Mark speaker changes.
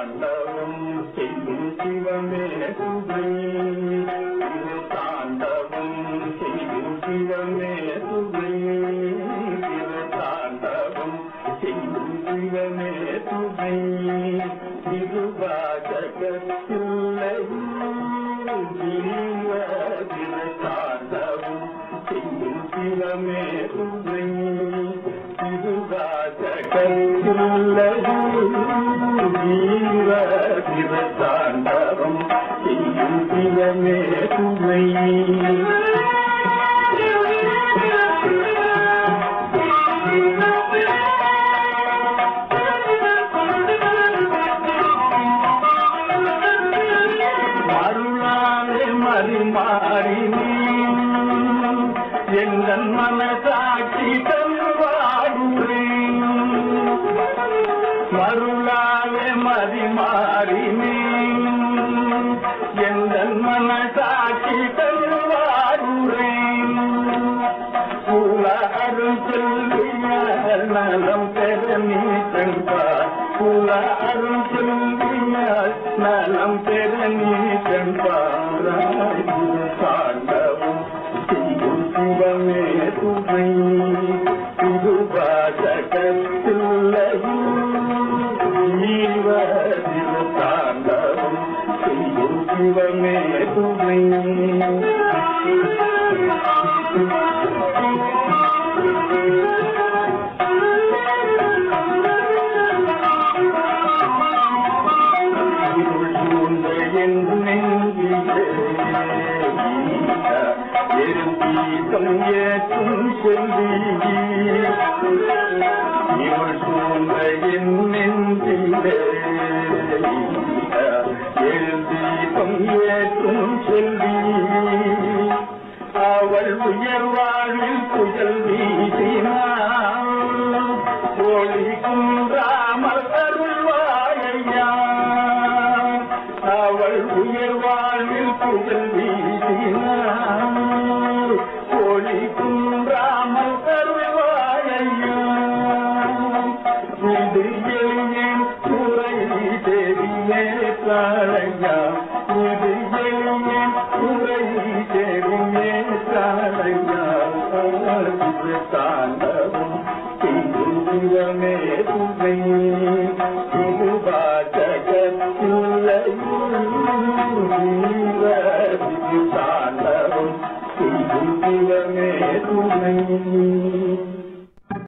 Speaker 1: தாண்டவம் செய்யும் சிவமே துணை திரு தாண்டவம் செய்யும் சிவமே துணை திரு தாண்டவம் செய்யும் சிவமே துணை திருவாசகத்தில்லையும் ஜீவ திரு தாண்டவம் செய்யும் சிவமே துணை தாண்டவம் செய்யும் சிவமே துணை மருளாலே மறிமாறி நீ எங்கள் மனசாட்சி தருவாடுறேன் மருளாலே மறிமாறி நீ எங்கள் மனசாட்சி தருவாடுறேன் புலாரும் செல்வியால் நலம் பெற நீ சென்பார் புலாரும் செல்வியால் நலம் பெற நீ சென்பாராய் பாண்டவும் செய்யும் சிவமே துணை திருவாசகத்தில்லையும் ஜீவ தாண்டவும் செய்யும் சிவமே துணை இருள் சூழ்ந்த என் நெஞ்சிலே எரும்பீசம் ஏற்றும் செல்வி இருள் சூழ்ந்த என் நெஞ்சிலே எரும்பீசம் ஏற்றும் செல்வி அவள் உயர்வாழில் புயல் வீசினாள் ஒளி குன்றாமல் அருள்வாயா அவள் உயர்வாழ்வில் புகழ் வீசினாள் ஒளி குன்றாமல் அருள்வாயா இது எளியன் துறை தெரிய காளையா இது எளியன் துறை தெரிய காளையா தாண்டவும் செய்யும் சிவமே துணை தாண்டவும் செய்யும் சிவமே துணை